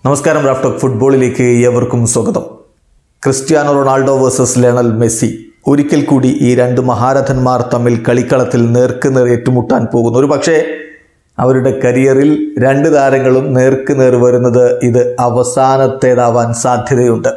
നമസ്കാരം റാഫ്റ്റോക്ക് ഫുട്ബോളിലേക്ക് ഏവർക്കും സ്വാഗതം Cristiano Ronaldo versus Lionel Messi ഒരിക്കൽ കൂടി ഈ രണ്ട് മഹാരഥന്മാർ തമ്മിൽ കളിക്കളത്തിൽ നേർക്കുനേർ ഏറ്റുമുട്ടാൻ പോകുന്നു ഒരു പക്ഷേ അവരുടെ കരിയറിൽ രണ്ട് താരങ്ങളും നേർക്കുനേർ വരുന്നത് ഇത് അവസാനത്തേതാവാൻ സാധ്യതയുണ്ട്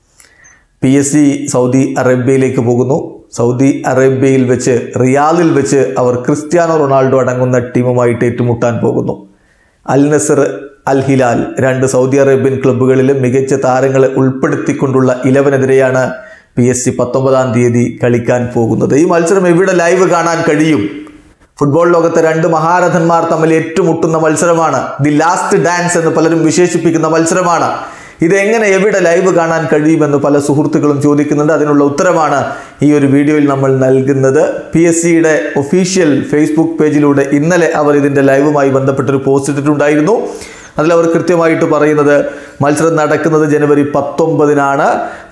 പി എസ് സി സൗദി അറേബ്യയിലേക്ക് പോകുന്നു സൗദി അറേബ്യയിൽ വെച്ച് റിയാദിൽ വെച്ച് അവർ ക്രിസ്ത്യാനോ റൊണാൾഡോ അടങ്ങുന്ന ടീമുമായിട്ട് ഏറ്റുമുട്ടാൻ പോകുന്നു അൽ നസർ അൽ ഹിലാൽ രണ്ട് സൗദി അറേബ്യൻ ക്ലബ്ബുകളിലെ മികച്ച താരങ്ങളെ ഉൾപ്പെടുത്തിക്കൊണ്ടുള്ള ഇലവനെതിരെയാണ് പി എസ് സി പത്തൊമ്പതാം തീയതി കളിക്കാൻ പോകുന്നത് ഈ മത്സരം എവിടെ ലൈവ് കാണാൻ കഴിയും ഫുട്ബോൾ ലോകത്തെ രണ്ട് മഹാരഥന്മാർ തമ്മിൽ ഏറ്റുമുട്ടുന്ന മത്സരമാണ് ദി ലാസ്റ്റ് ഡാൻസ് എന്ന് പലരും വിശേഷിപ്പിക്കുന്ന മത്സരമാണ് ഇതെങ്ങനെ എവിടെ ലൈവ് കാണാൻ കഴിയുമെന്ന് പല സുഹൃത്തുക്കളും ചോദിക്കുന്നുണ്ട് അതിനുള്ള ഉത്തരമാണ് ഈ ഒരു വീഡിയോയിൽ നമ്മൾ നൽകുന്നത് പി എസ് സിയുടെ ഒഫീഷ്യൽ ഫേസ്ബുക്ക് പേജിലൂടെ ഇന്നലെ അവർ ഇതിൻ്റെ ലൈവുമായി ബന്ധപ്പെട്ടൊരു പോസ്റ്റ് ഇട്ടിട്ടുണ്ടായിരുന്നു അതിൽ അവർ കൃത്യമായിട്ട് പറയുന്നത് മത്സരം നടക്കുന്നത് ജനുവരി പത്തൊമ്പതിനാണ്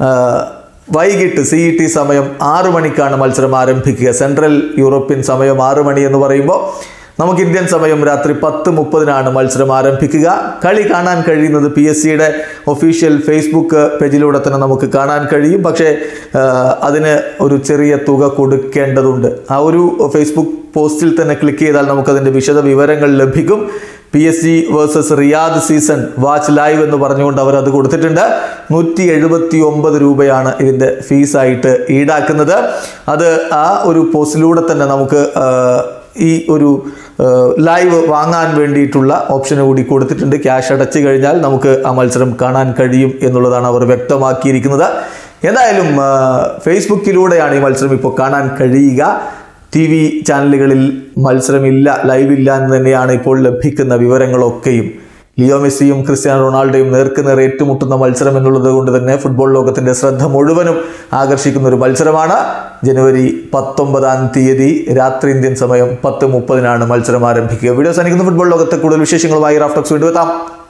വൈകിട്ട് സി ഇ ടി സമയം ആറു മണിക്കാണ് മത്സരം ആരംഭിക്കുക സെൻട്രൽ യൂറോപ്യൻ സമയം ആറു മണി എന്ന് പറയുമ്പോൾ നമുക്ക് ഇന്ത്യൻ സമയം രാത്രി പത്ത് മുപ്പതിനാണ് മത്സരം ആരംഭിക്കുക കളി കാണാൻ കഴിയുന്നത് പി എസ് സിയുടെ ഒഫീഷ്യൽ ഫേസ്ബുക്ക് പേജിലൂടെ തന്നെ നമുക്ക് കാണാൻ കഴിയും പക്ഷേ ആ, അതിന് ഒരു ചെറിയ തുക കൊടുക്കേണ്ടതുണ്ട് ആ ഒരു ഫേസ്ബുക്ക് പോസ്റ്റിൽ തന്നെ ക്ലിക്ക് ചെയ്താൽ നമുക്കതിൻ്റെ വിശദ വിവരങ്ങൾ ലഭിക്കും P S G versus Riyadh season watch live എന്ന് പറഞ്ഞുകൊണ്ട് അവർ അത് കൊടുത്തിട്ടുണ്ട് നൂറ്റി എഴുപത്തി ഒമ്പത് രൂപയാണ് ഇതിൻ്റെ ഫീസായിട്ട് ഈടാക്കുന്നത് അത് ആ ഒരു പോസ്റ്റിലൂടെ തന്നെ നമുക്ക് ആ, ഈ ഒരു ലൈവ് വാങ്ങാൻ വേണ്ടിയിട്ടുള്ള ഓപ്ഷൻ കൂടി കൊടുത്തിട്ടുണ്ട് ക്യാഷ് അടച്ചു കഴിഞ്ഞാൽ നമുക്ക് ആ മത്സരം കാണാൻ കഴിയും എന്നുള്ളതാണ് അവർ വ്യക്തമാക്കിയിരിക്കുന്നത് എന്തായാലും ആ, ഫേസ്ബുക്കിലൂടെയാണ് ഈ മത്സരം ഇപ്പോൾ കാണാൻ കഴിയുക ടി വി ചാനലുകളിൽ മത്സരമില്ല ലൈവില്ല എന്ന് തന്നെയാണ് ഇപ്പോൾ ലഭിക്കുന്ന വിവരങ്ങളൊക്കെയും ലിയോ മെസ്സിയും ക്രിസ്ത്യാനോ റൊണാൾഡോയും നേർക്കുനേർ ഏറ്റുമുട്ടുന്ന മത്സരം എന്നുള്ളത് കൊണ്ട് തന്നെ ഫുട്ബോൾ ലോകത്തിന്റെ ശ്രദ്ധ മുഴുവനും ആകർഷിക്കുന്ന ഒരു മത്സരമാണ് ജനുവരി പത്തൊമ്പതാം തീയതി രാത്രി ഇന്ത്യൻ സമയം പത്ത് മുപ്പതിനാണ് മത്സരം ആരംഭിക്കുക വീഡിയോ സാധിക്കുന്ന ഫുട്ബോൾ ലോകത്തെ കൂടുതൽ വിശേഷങ്ങളുമായി റാഫ്റ്റോക്സ് വീണ്ടും എത്താം